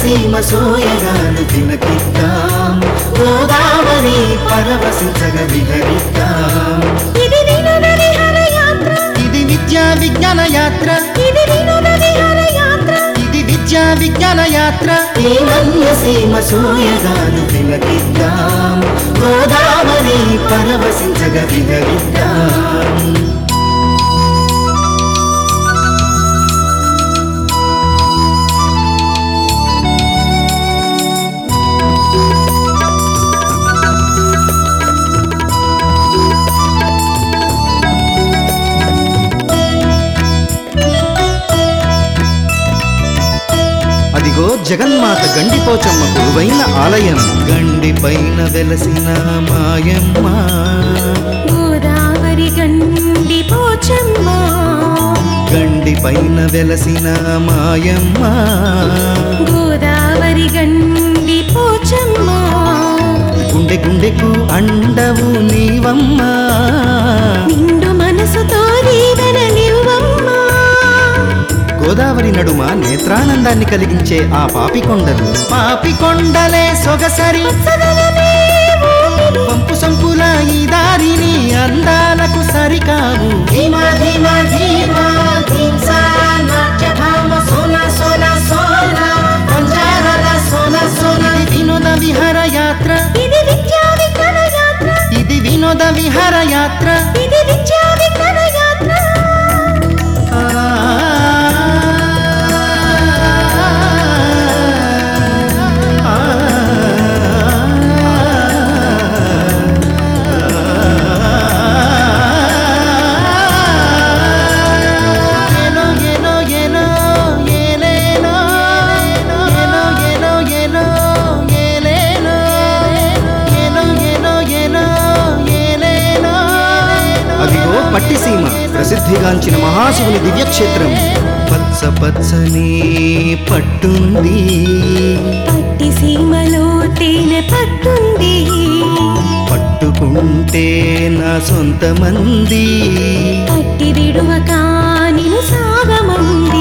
సీమ సోయగాను తిలకిద్దాం గోదావరి పరవశించగ విహరిద్దాం ఇది వినోద విహార యాత్ర ఇది విద్యా విజ్ఞాన యాత్ర ఇది వినోద విహార యాత్ర ఇది విద్యా విజ్ఞాన యాత్ర ఈ మన్య సీమ సోయగాను తిలకిద్దాం గోదావరి పరవశించగ విహరిద్దాం అదిగో జగన్మాత గండిపోచమ్మ కొలువైన ఆలయం గండి పైన వెలసిన మాయమ్మ గోదావరి గండి పోచమ్మ గండి పైన వెలసిన మాయమ్మ గోదావరి గండి పోచమ్మ గుండె గుండెకు అండవు నీవమ్మ నిండు మనసుతో దీవెనలివ్వమ్మ గోదావరి నడుమ నేత్రానందాన్ని కలిగించే ఆ పాపికొండలు పాపికొండలే సొగసరి సదనమే ఊపిరి పంపు సంపుల ఈ దారిని అందాలకు సరికావు ధీమా ధీమా ధీమా ధీంసా నాట్యభామ సోన సోన సోన పంజారాల సోన సోన ఇది వినోద విహార యాత్ర ఇది విద్యా విజ్ఞాన యాత్ర ఇది వినోద విహార యాత్ర ఇది విద్యా విజ్ఞాన యాత్ర ఏలో ఏలో ఏలో ఏలేలో ఏలో ఏలో ఏలో ఏలేలో ఏలో ఏలో ఏలో ఏలేలో అదిగో పట్టిసీమ ప్రసిద్ధిగాంచిన మహాశివుని దివ్యక్షేత్రం పచ్చ పచ్చని పట్టుంది పట్టి సీమలో తేనె పట్టుంది పట్టుకుంటే నా సొంత మంది పట్టి విడువక నిను సాగమంది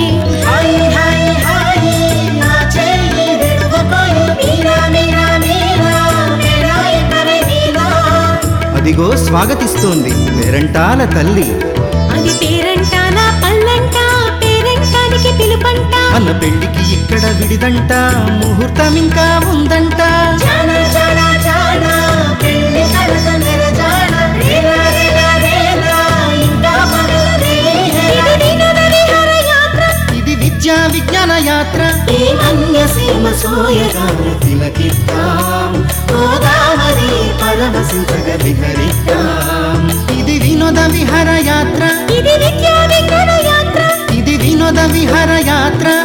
అదిగో స్వాగతిస్తోంది పేరంటాల తల్లి అది పేరంటాల పల్లంట పేరంటానికి పిలుపంట మన పెళ్లికి ఇక్కడ విడిదంట ముహూర్తం ఇంకా ఉందంట ఇది వినోద విహార యాత్ర ఇది విద్యా విజ్ఞాన యాత్ర సీమ సోయగాను తిలకిద్దాం గోదావరి పరవశించగ విహరిద్దాం ఇది వినోద విహార యాత్ర ఇది విద్యా విజ్ఞాన యాత్ర ఇది వినోద విహార యాత్ర